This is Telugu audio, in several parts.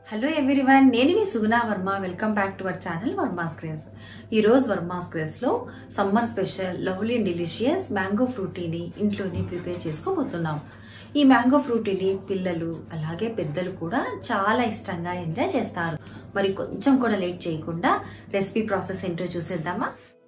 హలో ఎవ్రీవన్ నేను మీ Suguna Varma welcome back to our channel Varma's craze ఈ రోజు వర్మాస్ క్రేజ్ లో summer special lovely and delicious mango ఫ్రూటీని ఇంట్లోనే ప్రిపేర్ చేసుకోబోతున్నాం ఈ మ్యాంగో ఫ్రూటీని పిల్లలు అలాగే పెద్దలు కూడా చాలా ఇష్టంగా ఎంజాయ్ చేస్తారు మరి కొంచెం కూడా లేట్ చేయకుండా రెసిపీ ప్రాసెస్ ఏంటో చూసేద్దామా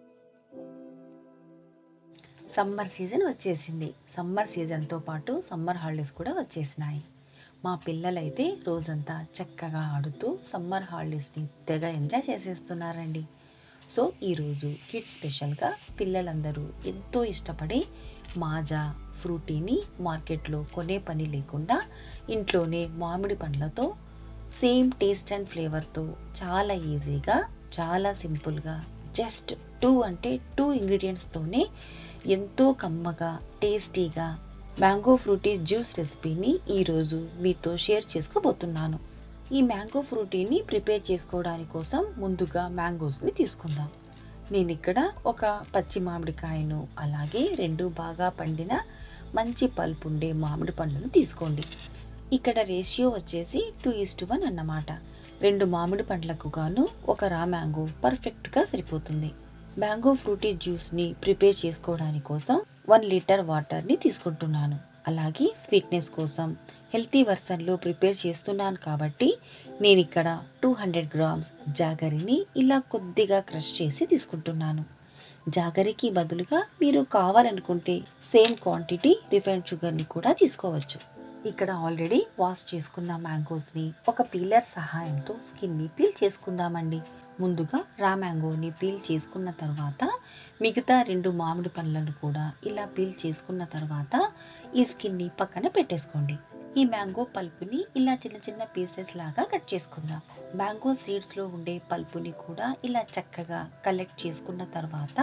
సమ్మర్ సీజన్ వచ్చేసింది సమ్మర్ సీజన్తో పాటు సమ్మర్ హాలిడేస్ కూడా వచ్చేసినాయి మా పిల్లలైతే రోజంతా చక్కగా ఆడుతూ సమ్మర్ హాలిడేస్ని తెగ ఎంజాయ్ చేసేస్తున్నారండి సో ఈరోజు కిడ్స్ స్పెషల్గా పిల్లలందరూ ఎంతో ఇష్టపడే మాజా ఫ్రూటీని మార్కెట్లో కొనే పని లేకుండా ఇంట్లోనే మామిడి పండ్లతో సేమ్ టేస్ట్ అండ్ ఫ్లేవర్తో చాలా ఈజీగా చాలా సింపుల్గా జస్ట్ టూ అంటే టూ ఇంగ్రీడియంట్స్తోనే ఎంతో కమ్మగా టేస్టీగా మ్యాంగో ఫ్రూటీ జ్యూస్ రెసిపీని ఈరోజు మీతో షేర్ చేసుకోబోతున్నాను ఈ మ్యాంగో ఫ్రూటీని ప్రిపేర్ చేసుకోవడానికి కోసం ముందుగా మ్యాంగోస్ని తీసుకుందాం నేను ఇక్కడ ఒక పచ్చి మామిడికాయను అలాగే రెండు బాగా పండిన మంచి పల్పు ఉండే మామిడి పండ్లను తీసుకోండి ఇక్కడ రేషియో వచ్చేసి టూ ఈస్ టు వన్ అన్నమాట రెండు మామిడి పండ్లకు గాను ఒక రా మ్యాంగో పర్ఫెక్ట్గా సరిపోతుంది మ్యాంగో ఫ్రూటీ జ్యూస్ని ప్రిపేర్ చేసుకోవడానికి కోసం వన్ లీటర్ వాటర్ని తీసుకుంటున్నాను అలాగే స్వీట్నెస్ కోసం హెల్తీ వర్షన్లో ప్రిపేర్ చేస్తున్నాను కాబట్టి నేను ఇక్కడ టూ హండ్రెడ్ గ్రామ్స్ జాగరిని ఇలా కొద్దిగా క్రష్ చేసి తీసుకుంటున్నాను జాగరికి బదులుగా మీరు కావాలనుకుంటే సేమ్ క్వాంటిటీ రిఫైన్డ్ షుగర్ని కూడా తీసుకోవచ్చు ఇక్కడ ఆల్రెడీ వాష్ చేసుకున్న మ్యాంగోస్ని ఒక పీలర్ సహాయంతో స్కిన్ని పీల్ చేసుకుందామండి ముందుగా రా మ్యాంగోని పీల్ చేసుకున్న తర్వాత మిగతా రెండు మామిడి పండ్లను కూడా ఇలా పీల్ చేసుకున్న తర్వాత ఈ స్కిన్ని పక్కన పెట్టేసుకోండి ఈ మ్యాంగో పల్పుని ఇలా చిన్న చిన్న పీసెస్ లాగా కట్ చేసుకుందాం మ్యాంగో సీడ్స్లో ఉండే పల్పుని కూడా ఇలా చక్కగా కలెక్ట్ చేసుకున్న తర్వాత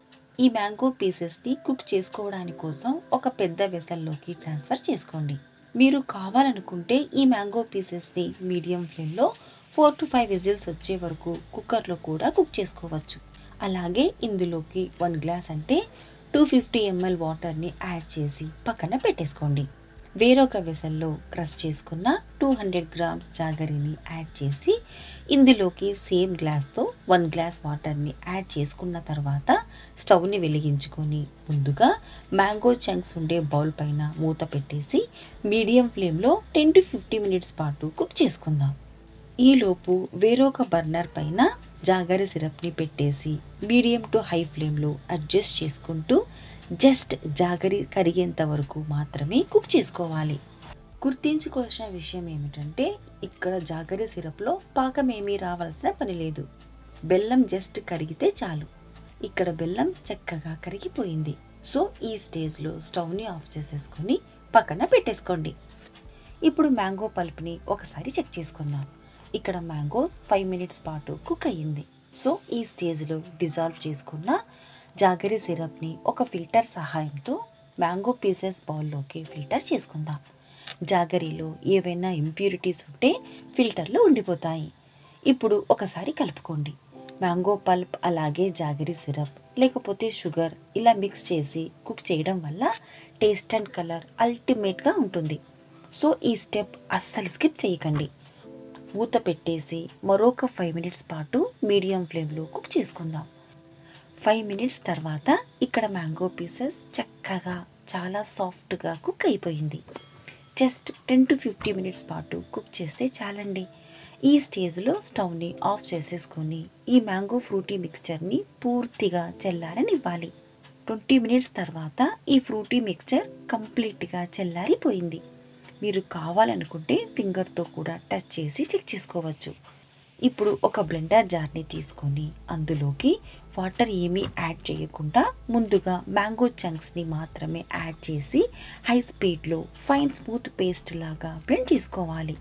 ఈ మ్యాంగో పీసెస్ని కుక్ చేసుకోవడానికి కోసం ఒక పెద్ద వెసల్లోకి ట్రాన్స్ఫర్ చేసుకోండి మీరు కావాలనుకుంటే ఈ మ్యాంగో పీసెస్ని మీడియం ఫ్లేమ్లో ఫోర్ టు ఫైవ్ విజిల్స్ వచ్చే వరకు కుక్కర్లో కూడా కుక్ చేసుకోవచ్చు అలాగే ఇందులోకి వన్ గ్లాస్ అంటే టూ ఫిఫ్టీ ఎంఎల్ వాటర్ని యాడ్ చేసి పక్కన పెట్టేసుకోండి వేరొక వెసల్లో క్రష్ చేసుకున్న టూ హండ్రెడ్ గ్రామ్స్ జాగరిని యాడ్ చేసి ఇందులోకి సేమ్ గ్లాస్తో వన్ గ్లాస్ వాటర్ని యాడ్ చేసుకున్న తర్వాత స్టవ్ని వెలిగించుకొని ముందుగా మ్యాంగో చంక్స్ ఉండే బౌల్ పైన మూత పెట్టేసి మీడియం ఫ్లేమ్లో టెన్ టు ఫిఫ్టీ మినిట్స్ పాటు కుక్ చేసుకుందాం ఈలోపు వేరొక బర్నర్ పైన జాగరి సిరప్ని పెట్టేసి మీడియం టు హై ఫ్లేమ్లో అడ్జస్ట్ చేసుకుంటూ జస్ట్ జాగరి కరిగేంత వరకు మాత్రమే కుక్ చేసుకోవాలి గుర్తించుకోవాల్సిన విషయం ఏమిటంటే ఇక్కడ జాగరి సిరప్లో పాకం ఏమీ రావాల్సిన పని లేదు బెల్లం జస్ట్ కరిగితే చాలు ఇక్కడ బెల్లం చక్కగా కరిగిపోయింది సో ఈ స్టేజ్లో స్టవ్ని ఆఫ్ చేసేసుకొని పక్కన పెట్టేసుకోండి ఇప్పుడు మ్యాంగో పల్ప్ని ఒకసారి చెక్ చేసుకుందాం ఇక్కడ మ్యాంగోస్ ఫైవ్ మినిట్స్ పాటు కుక్ అయ్యింది సో ఈ స్టేజ్లో డిజాల్వ్ చేసుకున్న జాగరి సిరప్ని ఒక ఫిల్టర్ సహాయంతో మ్యాంగో పీసెస్ బౌల్లోకి ఫిల్టర్ చేసుకుందాం జాగరిలో ఏవైనా ఇంప్యూరిటీస్ ఉంటే ఫిల్టర్లో ఉండిపోతాయి ఇప్పుడు ఒకసారి కలుపుకోండి మ్యాంగో పల్ప్ అలాగే జాగరి సిరప్ లేకపోతే షుగర్ ఇలా మిక్స్ చేసి కుక్ చేయడం వల్ల టేస్ట్ అండ్ కలర్ అల్టిమేట్గా ఉంటుంది సో ఈ స్టెప్ అస్సలు స్కిప్ చేయకండి మూత పెట్టేసి మరొక ఫైవ్ మినిట్స్ పాటు మీడియం ఫ్లేమ్లో కుక్ చేసుకుందాం ఫైవ్ మినిట్స్ తర్వాత ఇక్కడ మ్యాంగో పీసెస్ చక్కగా చాలా సాఫ్ట్గా కుక్ అయిపోయింది just ten to fifty minutes పాటు కుక్ చేస్తే చాలండి ఈ స్టేజ్లో స్టవ్ని ఆఫ్ చేసేసుకొని ఈ మ్యాంగో ఫ్రూటీ మిక్స్చర్ని పూర్తిగా చల్లారనివ్వాలి ట్వంటీ మినిట్స్ తర్వాత ఈ ఫ్రూటీ మిక్స్చర్ కంప్లీట్గా చల్లారిపోయింది మీరు కావాలనుకుంటే ఫింగర్తో కూడా టచ్ చేసి చెక్ చేసుకోవచ్చు ఇప్పుడు ఒక బ్లెండర్ జార్ని తీసుకొని అందులోకి వాటర్ ఏమీ యాడ్ చేయకుండా ముందుగా మ్యాంగో చంక్స్ని మాత్రమే యాడ్ చేసి హై స్పీడ్లో ఫైన్ స్మూత్ పేస్ట్ లాగా బ్లెండ్ చేసుకోవాలి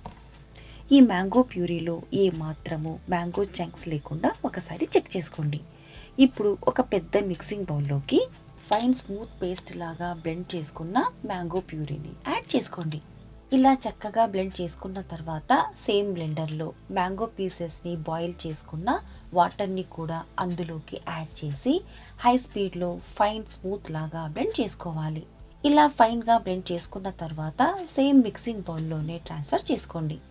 ఈ మ్యాంగో ప్యూరీలో ఏ మాత్రము మ్యాంగో చంక్స్ లేకుండా ఒకసారి చెక్ చేసుకోండి ఇప్పుడు ఒక పెద్ద మిక్సింగ్ బౌల్లోకి ఫైన్ స్మూత్ పేస్ట్ లాగా బ్లెండ్ చేసుకున్న మ్యాంగో ప్యూరీని యాడ్ చేసుకోండి ఇలా చక్కగా బ్లెండ్ చేసుకున్న తర్వాత సేమ్ బ్లెండర్లో మ్యాంగో పీసెస్ని బాయిల్ చేసుకున్న వాటర్ని కూడా అందులోకి యాడ్ చేసి హై స్పీడ్లో ఫైన్ స్మూత్ లాగా బ్లెండ్ చేసుకోవాలి ఇలా ఫైన్గా బ్లెండ్ చేసుకున్న తర్వాత సేమ్ మిక్సింగ్ బౌల్లోనే ట్రాన్స్ఫర్ చేసుకోండి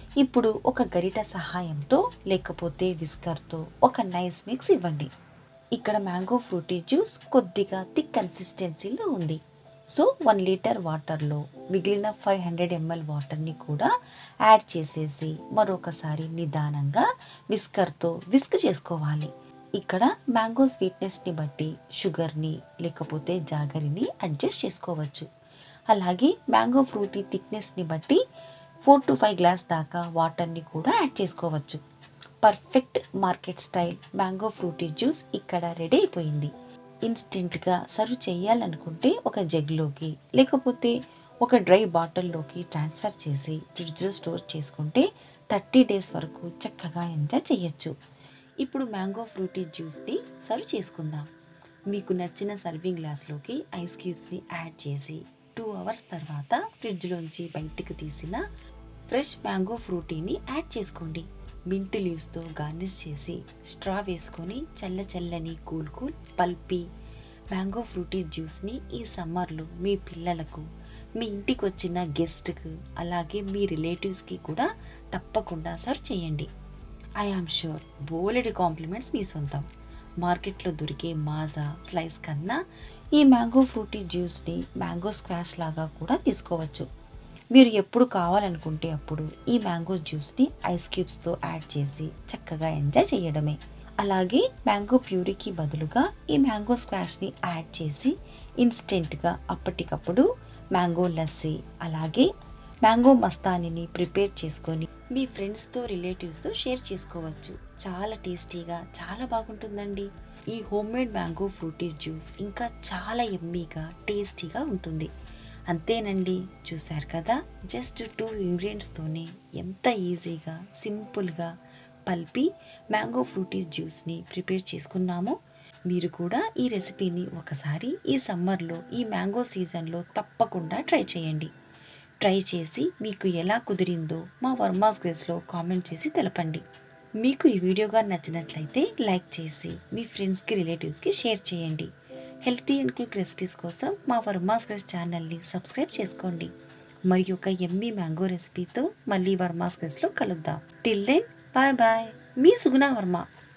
ఇప్పుడు ఒక గరిట సహాయంతో లేకపోతే విస్కర్తో ఒక నైస్ మిక్స్ ఇవ్వండి ఇక్కడ మ్యాంగో ఫ్రూటీ జ్యూస్ కొద్దిగా థిక్ కన్సిస్టెన్సీలో ఉంది సో వన్ లీటర్ వాటర్లో మిగిలిన ఫైవ్ హండ్రెడ్ ఎంఎల్ వాటర్ని కూడా యాడ్ చేసేసి మరొకసారి నిదానంగా విస్కర్తో విస్క్ చేసుకోవాలి ఇక్కడ మ్యాంగో స్వీట్నెస్ని బట్టి షుగర్ని లేకపోతే జాగరిని అడ్జస్ట్ చేసుకోవచ్చు అలాగే మ్యాంగో ఫ్రూటీ థిక్నెస్ని బట్టి ఫోర్ టు ఫైవ్ గ్లాస్ దాకా వాటర్ని కూడా యాడ్ చేసుకోవచ్చు perfect market style mango Frooti juice ఇక్కడ రెడీ అయిపోయింది ఇన్స్టెంట్గా సర్వ్ చేయాలనుకుంటే ఒక జగ్లోకి లేకపోతే ఒక డ్రై బాటిల్లోకి ట్రాన్స్ఫర్ చేసి ఫ్రిడ్జ్లో స్టోర్ చేసుకుంటే థర్టీ డేస్ వరకు చక్కగా ఎంజాయ్ చేయొచ్చు ఇప్పుడు మ్యాంగో ఫ్రూటీ జ్యూస్ని సర్వ్ చేసుకుందాం మీకు నచ్చిన సర్వింగ్ గ్లాస్లోకి ఐస్ క్యూబ్స్ని యాడ్ చేసి టూ అవర్స్ తర్వాత ఫ్రిడ్జ్లోంచి బయటికి తీసిన ఫ్రెష్ మ్యాంగో ఫ్రూటీని యాడ్ చేసుకోండి మింట్ లీవ్స్తో గార్నిష్ చేసి స్ట్రా వేసుకొని చల్ల చల్లని cool cool pulpy mango Frooti జ్యూస్ని ఈ సమ్మర్లో మీ పిల్లలకు మీ ఇంటికి వచ్చిన గెస్ట్కి అలాగే మీ రిలేటివ్స్కి కూడా తప్పకుండా సర్వ్ చేయండి ఐ ఆమ్ షూర్ బోలెడి కాంప్లిమెంట్స్ మీ సొంతం మార్కెట్లో దొరికే మాజా స్లైస్ కన్నా ఈ మ్యాంగో ఫ్రూటీ జ్యూస్ని మ్యాంగో స్క్వాష్ లాగా కూడా తీసుకోవచ్చు మీరు ఎప్పుడు కావాలనుకుంటే అప్పుడు ఈ మ్యాంగో జ్యూస్ని ఐస్ క్యూబ్స్తో యాడ్ చేసి చక్కగా ఎంజాయ్ చేయడమే అలాగే మ్యాంగో ప్యూరీకి బదులుగా ఈ మ్యాంగో స్క్వాష్ని యాడ్ చేసి ఇన్స్టెంట్గా అప్పటికప్పుడు మ్యాంగో లస్సీ అలాగే మ్యాంగో మస్తానీని ప్రిపేర్ చేసుకొని మీ ఫ్రెండ్స్తో రిలేటివ్స్తో షేర్ చేసుకోవచ్చు చాలా టేస్టీగా చాలా బాగుంటుందండి ఈ home made mango Frooti juice ఇంకా చాలా ఎమ్మీగా టేస్టీగా ఉంటుంది అంతేనండి చూశారు కదా జస్ట్ టూ ఇంగ్రీడియంట్స్తోనే ఎంత ఈజీగా సింపుల్గా పల్పి మ్యాంగో ఫ్రూటీ జ్యూస్ని ప్రిపేర్ చేసుకున్నామో మీరు కూడా ఈ రెసిపీని ఒకసారి ఈ సమ్మర్లో ఈ మ్యాంగో సీజన్లో తప్పకుండా ట్రై చేయండి ట్రై చేసి మీకు ఎలా కుదిరిందో మా వర్మాస్ గ్రేస్లో కామెంట్ చేసి తెలపండి మీకు ఈ వీడియోగా నచ్చినట్లయితే లైక్ చేసి మీ ఫ్రెండ్స్కి రిలేటివ్స్కి షేర్ చేయండి హెల్తీ అండ్ క్విక్ రెసిపీస్ కోసం మా వర్మాస్ గ్రెస్ ఛానల్ని సబ్స్క్రైబ్ చేసుకోండి మరి ఒక ఎమ్మీ మ్యాంగో రెసిపీతో మళ్ళీ వర్మాస్ గ్రెస్లో కలుద్దాం టిల్ దెన్ బాయ్ బాయ్ మీ సుగుణ వర్మ